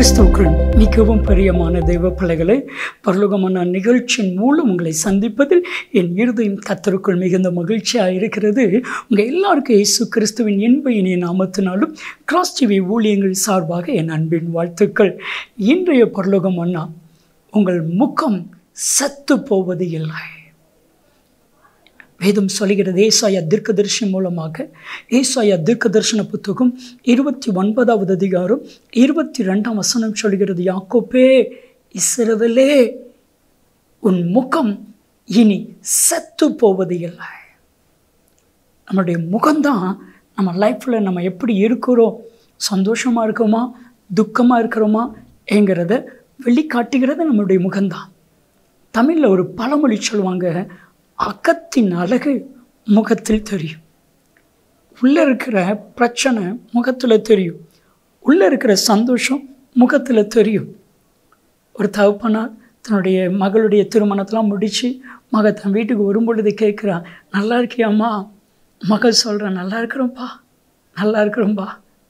கிறிஸ்துவுக்குள் மிகவும் பிரியமான தெய்வ பிள்ளைகளை பரலோகமான நிகழ்ச்சியின் மூலம் உங்களை சந்திப்பதில் என் இருதயம் கத்தருக்குள் மிகுந்த மகிழ்ச்சியாக இருக்கிறது உங்கள் எல்லாருக்கும் இயேசு கிறிஸ்துவின் இன்ப இனிய நாமத்தினாலும் கிராஸ் டிவி ஊழியங்கள் சார்பாக என் அன்பின் வாழ்த்துக்கள் இன்றைய பரலோகம் அண்ணா உங்கள் முகம் சத்து போவது இல்லை வேதம் சொல்கிறது ஏசாயா தீர்க்க தரிசனம் மூலமாக ஏசாயா தீர்க்க தரிசன புத்தகம் இருபத்தி ஒன்பதாவது அதிகாரம் இருபத்தி ரெண்டாம் வசனம் சொல்கிறது யாக்கோப்பே இஸ்ரவேலே உன் முகம் இனி செத்து போவது இல்லை நம்மளுடைய முகம்தான் நம்ம லைஃப்பில் நம்ம எப்படி இருக்கிறோம் சந்தோஷமாக இருக்கோமா துக்கமாக இருக்கிறோமா என்கிறத வெளிக்காட்டுகிறது நம்மளுடைய முகம்தான் தமிழில் ஒரு பழமொழி சொல்லுவாங்க அகத்தின் அழகு முகத்தில் தெரியும் உள்ளே இருக்கிற பிரச்சனை முகத்தில் தெரியும் உள்ளே இருக்கிற சந்தோஷம் முகத்தில் தெரியும் ஒரு தகப்பனார் தன்னுடைய மகளுடைய திருமணத்தெலாம் முடித்து மக தன் வீட்டுக்கு வரும்பொழுது கேட்குறான் நல்லா இருக்கியாம்மா மகள் சொல்கிறான் நல்லா இருக்கிறோம்ப்பா நல்லா இருக்கிறோம்பா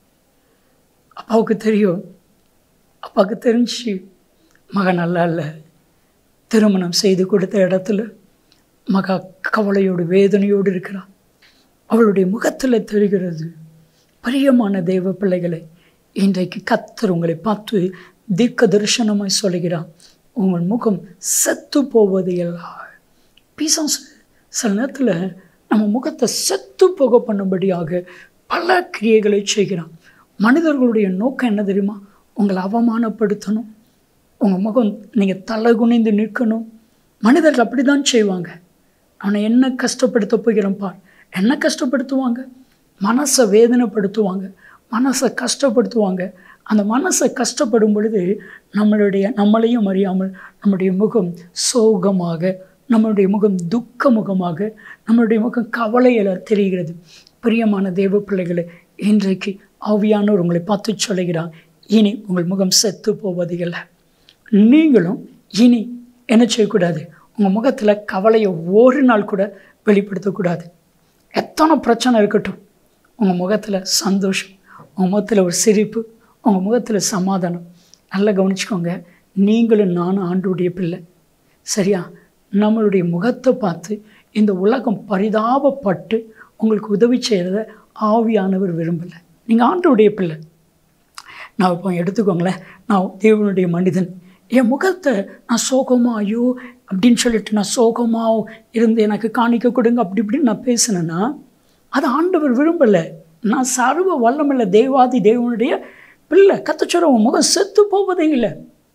அப்பாவுக்கு தெரியும் அப்பாவுக்கு தெரிஞ்சு மகன் நல்லா இல்லை திருமணம் செய்து கொடுத்த இடத்துல மகா கவலையோடு வேதனையோடு இருக்கிறான் அவளுடைய முகத்தில் தெரிகிறது பிரியமான தெய்வ பிள்ளைகளை இன்றைக்கு கத்தர் உங்களை பார்த்து தீர்க்க தரிசனமாய் சொல்கிறான் உங்கள் முகம் செத்து போவது எல்லாம் பீசாசு சில நேரத்தில் நம்ம முகத்தை செத்து போக பண்ணும்படியாக பல கிரியைகளை செய்கிறான் மனிதர்களுடைய நோக்கம் என்ன தெரியுமா உங்களை அவமானப்படுத்தணும் உங்கள் முகம் நீங்கள் தலை குனிந்து நிற்கணும் மனிதர்கள் அப்படி தான் செய்வாங்க அவனை என்ன கஷ்டப்படுத்த போகிறோம் பார் என்ன கஷ்டப்படுத்துவாங்க மனசை வேதனைப்படுத்துவாங்க மனசை கஷ்டப்படுத்துவாங்க அந்த மனசை கஷ்டப்படும் பொழுது நம்மளுடைய நம்மளையும் அறியாமல் நம்முடைய முகம் சோகமாக நம்மளுடைய முகம் துக்க முகமாக நம்மளுடைய முகம் கவலையில் தெரிகிறது பிரியமான தேவ பிள்ளைகளை இன்றைக்கு ஆவியானவர் உங்களை பார்த்து சொல்லுகிறார் இனி உங்கள் முகம் செத்து போவது இல்லை நீங்களும் இனி என்ன செய்யக்கூடாது உங்கள் முகத்தில் கவலையை ஒரு நாள் கூட வெளிப்படுத்தக்கூடாது எத்தனை பிரச்சனை இருக்கட்டும் உங்கள் முகத்தில் சந்தோஷம் உங்கள் முகத்தில் ஒரு சிரிப்பு உங்கள் முகத்தில் சமாதானம் நல்லா கவனிச்சுக்கோங்க நீங்களும் நானும் ஆண்டுடைய பிள்ளை சரியா நம்மளுடைய முகத்தை பார்த்து இந்த உலகம் பரிதாபப்பட்டு உங்களுக்கு உதவி செய்கிறத ஆவியானவர் விரும்பலை நீங்கள் ஆண்டுடைய பிள்ளை நான் இப்போ எடுத்துக்கோங்களேன் நான் தேவனுடைய மனிதன் என் முகத்தை நான் சோகமாக ஐயோ அப்படின்னு சொல்லிட்டு நான் சோகமாக இருந்து எனக்கு காணிக்க கொடுங்க அப்படி இப்படின்னு நான் பேசினேன்னா அது ஆண்டவர் விரும்பலை நான் சர்வ வல்லமில்ல தேவாதி தேவனுடைய பிள்ளை கத்தச்சோர உன் முகம் செத்து போவதே இல்லை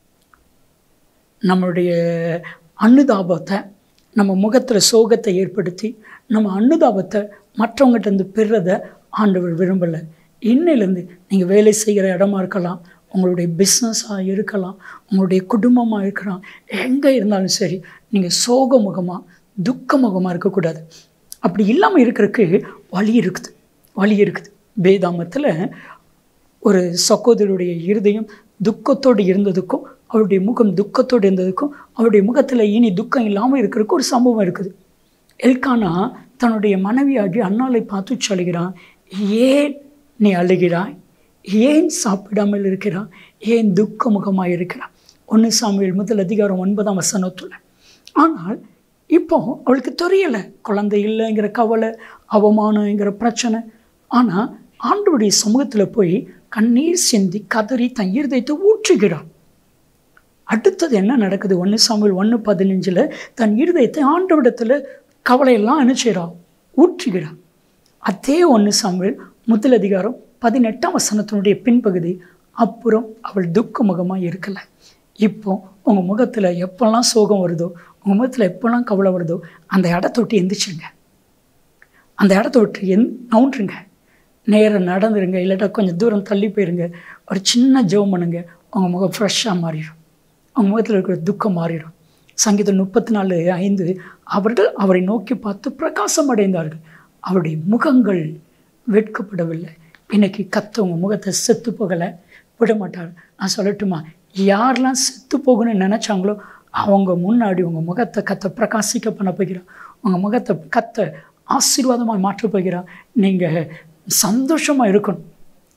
நம்மளுடைய அன்னுதாபத்தை நம்ம முகத்தில் சோகத்தை ஏற்படுத்தி நம்ம அன்னுதாபத்தை மற்றவங்ககிட்ட இருந்து பெறுறத ஆண்டவர் விரும்பலை இன்னிலேருந்து நீங்கள் வேலை செய்கிற இடமா இருக்கலாம் உங்களுடைய பிஸ்னஸாக இருக்கலாம் உங்களுடைய குடும்பமாக இருக்கலாம் எங்கே இருந்தாலும் சரி நீங்கள் சோக முகமாக துக்க முகமாக இருக்கக்கூடாது அப்படி இல்லாமல் இருக்கிறதுக்கு வழி இருக்குது வழி இருக்குது வேதாமத்தில் ஒரு சகோதரருடைய இருதயம் துக்கத்தோடு இருந்ததுக்கும் அவருடைய முகம் துக்கத்தோடு இருந்ததுக்கும் அவருடைய முகத்தில் இனி துக்கம் இல்லாமல் இருக்கிறதுக்கு ஒரு சம்பவம் இருக்குது எல்கானா தன்னுடைய மனைவியாகி அண்ணாலை பார்த்து சொல்கிறான் ஏன் நீ அழுகிறாய் ஏன் சாப்பிடாமல் இருக்கிறான் ஏன் துக்க முகமாக இருக்கிறான் ஒன்று சாமியில் முதல் அதிகாரம் ஒன்பதாம் வசனத்தில் ஆனால் இப்போ அவளுக்கு தெரியலை குழந்தை இல்லைங்கிற கவலை அவமானங்கிற பிரச்சனை ஆனால் ஆண்டவருடைய சமூகத்தில் போய் கண்ணீர் சிந்தி கதறி தன் இருதயத்தை ஊற்றுகிறான் அடுத்தது என்ன நடக்குது ஒன்று சாமியில் ஒன்று பதினஞ்சில் தன் இருதயத்தை ஆண்டவிடத்தில் கவலையெல்லாம் என்ன செய்கிறான் ஊற்றுகிறான் அதே ஒன்று சாமியில் முதல் அதிகாரம் பதினெட்டாம் வசனத்தினுடைய பின்பகுதி அப்புறம் அவள் துக்க முகமாக இருக்கலை இப்போ உங்கள் முகத்தில் எப்போல்லாம் சோகம் வருதோ உங்கள் முகத்தில் எப்போல்லாம் கவலை வருதோ அந்த இடத்த விட்டு எந்திரிச்சுங்க அந்த இடத்த விட்டு எந் நவுண்டுருங்க நேரம் நடந்துருங்க இல்லாட்டா கொஞ்சம் தூரம் தள்ளி போயிருங்க ஒரு சின்ன ஜெபம் பண்ணுங்க உங்கள் முகம் ஃப்ரெஷ்ஷாக மாறிடும் உங்கள் முகத்தில் இருக்கிற துக்கம் மாறிடும் சங்கீதம் முப்பத்தி நாலு ஐந்து அவர்கள் அவரை நோக்கி பார்த்து பிரகாசம் அடைந்தார்கள் அவருடைய முகங்கள் வெட்கப்படவில்லை இன்னைக்கு கத்த உங்கள் முகத்தை செத்து போகலை விட மாட்டார் நான் சொல்லட்டுமா யாரெல்லாம் செத்து போகணும்னு நினச்சாங்களோ அவங்க முன்னாடி உங்கள் முகத்தை கத்த பிரகாசிக்க பண்ண போகிறான் உங்கள் முகத்தை கத்த ஆசீர்வாதமாக மாற்ற போகிறான் நீங்கள் சந்தோஷமாக இருக்கணும்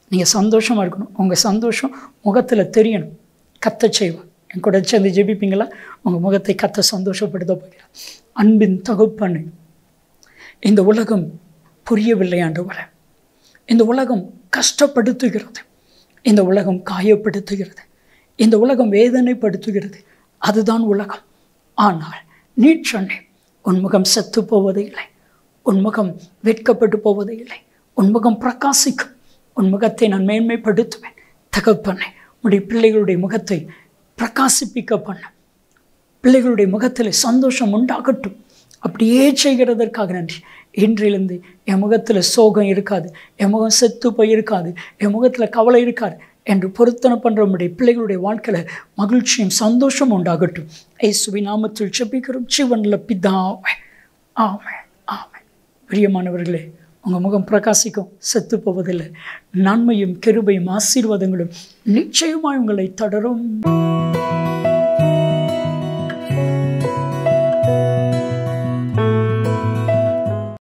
நீங்கள் சந்தோஷமாக இருக்கணும் உங்கள் சந்தோஷம் முகத்தில் தெரியணும் கத்த செய்வோம் என் கூட சேர்ந்து ஜெபிப்பீங்களா உங்கள் முகத்தை கத்த சந்தோஷப்படுத்த போகிறார் அன்பின் தகுப்பண்ணு இந்த உலகம் புரியவில்லை ஆண்டவரே இந்த உலகம் கஷ்டப்படுத்துகிறது இந்த உலகம் காயப்படுத்துகிறது இந்த உலகம் வேதனைப்படுத்துகிறது அதுதான் உலகம் ஆனால் நீ சொன்னே உன் முகம் செத்து போவது இல்லை உன் முகம் வெட்கப்பட்டு போவது இல்லை உன் முகம் பிரகாசிக்கும் உன் முகத்தை நான் மேன்மைப்படுத்துவேன் தகப்பண்ணே உடைய பிள்ளைகளுடைய முகத்தை பிரகாசிப்பிக்க பண்ண பிள்ளைகளுடைய முகத்தில் சந்தோஷம் உண்டாகட்டும் அப்படியே செய்கிறதற்காக நன்றி இன்றிலிருந்து என் முகத்தில் சோகம் இருக்காது என் முகம் செத்து போய் இருக்காது என் முகத்தில் கவலை இருக்காது என்று பொருத்தனை பண்ணுற நம்முடைய பிள்ளைகளுடைய வாழ்க்கையில் மகிழ்ச்சியும் சந்தோஷம் உண்டாகட்டும் ஏசுவி நாமத்தில் செபிக்கிறோம் சிவனில் பிதாவே ஆமே ஆமே பிரியமானவர்களே உங்கள் முகம் பிரகாசிக்கும் செத்து போவதில்லை நன்மையும் கிருபையும் ஆசீர்வாதங்களும் நிச்சயமாய் உங்களை தொடரும்